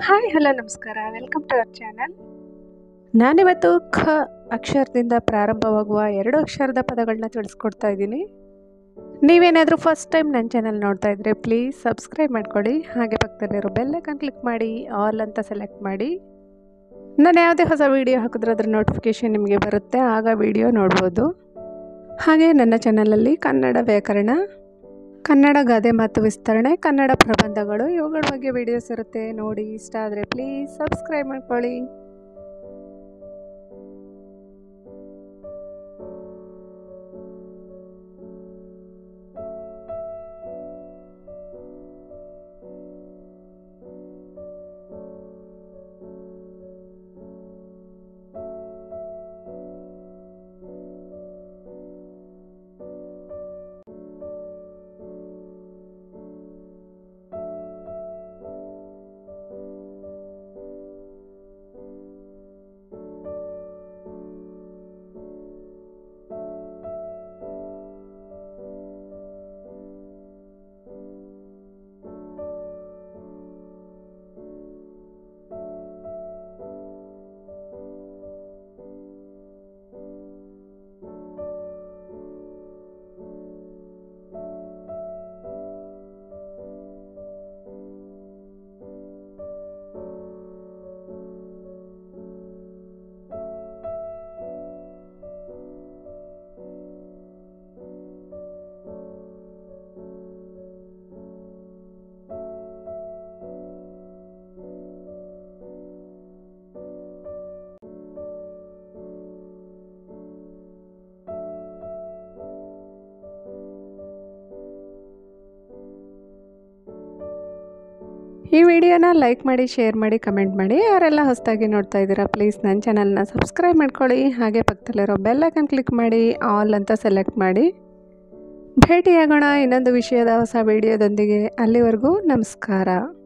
hi hello ನಮಸ್ಕಾರ welcome to our channel ನಾನಿವತ್ತು ಖ ಅಕ್ಷರದಿಂದ ಪ್ರಾರಂಭವಾಗುವ ಎರಡು ಅಕ್ಷರದ ಪದಗಳನ್ನ ತಿಳಿಸ್ಕೊಡ್ತಾ ಇದ್ದೀನಿ ನೀವೇನಾದರೂ ಫಸ್ಟ್ ಟೈಮ್ ನನ್ನ ಚಾನಲ್ ನೋಡ್ತಾ ಇದ್ದರೆ ಪ್ಲೀಸ್ ಸಬ್ಸ್ಕ್ರೈಬ್ ಮಾಡ್ಕೊಳ್ಳಿ ಹಾಗೆ ಪಕ್ಕದಲ್ಲಿರೋ ಬೆಲ್ಲೈಕನ್ ಕ್ಲಿಕ್ ಮಾಡಿ ಆಲ್ ಅಂತ ಸೆಲೆಕ್ಟ್ ಮಾಡಿ ನಾನು ಯಾವುದೇ ಹೊಸ ವೀಡಿಯೋ ಹಾಕಿದ್ರೆ ಅದ್ರ ನೋಟಿಫಿಕೇಷನ್ ನಿಮಗೆ ಬರುತ್ತೆ ಆಗ ವಿಡಿಯೋ ನೋಡ್ಬೋದು ಹಾಗೆ ನನ್ನ ಚಾನಲಲ್ಲಿ ಕನ್ನಡ ವ್ಯಾಕರಣ ಕನ್ನಡ ಗಾದೆ ಮಾತು ವಿಸ್ತರಣೆ ಕನ್ನಡ ಪ್ರಬಂಧಗಳು ಇವುಗಳ ಬಗ್ಗೆ ವಿಡಿಯೋಸ್ ಇರುತ್ತೆ ನೋಡಿ ಇಷ್ಟ ಆದರೆ ಪ್ಲೀಸ್ ಸಬ್ಸ್ಕ್ರೈಬ್ ಮಾಡ್ಕೊಳ್ಳಿ ಈ ವಿಡಿಯೋನ ಲೈಕ್ ಮಾಡಿ ಶೇರ್ ಮಾಡಿ ಕಮೆಂಟ್ ಮಾಡಿ ಯಾರೆಲ್ಲ ಹೊಸದಾಗಿ ನೋಡ್ತಾ ಇದ್ದೀರಾ ಪ್ಲೀಸ್ ನನ್ನ ಚಾನಲ್ನ ಸಬ್ಸ್ಕ್ರೈಬ್ ಮಾಡ್ಕೊಳ್ಳಿ ಹಾಗೆ ಪಕ್ಕದಲ್ಲಿರೋ ಬೆಲ್ಲೈಕನ್ ಕ್ಲಿಕ್ ಮಾಡಿ ಆಲ್ ಅಂತ ಸೆಲೆಕ್ಟ್ ಮಾಡಿ ಭೇಟಿಯಾಗೋಣ ಇನ್ನೊಂದು ವಿಷಯದ ಹೊಸ ವಿಡಿಯೋದೊಂದಿಗೆ ಅಲ್ಲಿವರೆಗೂ ನಮಸ್ಕಾರ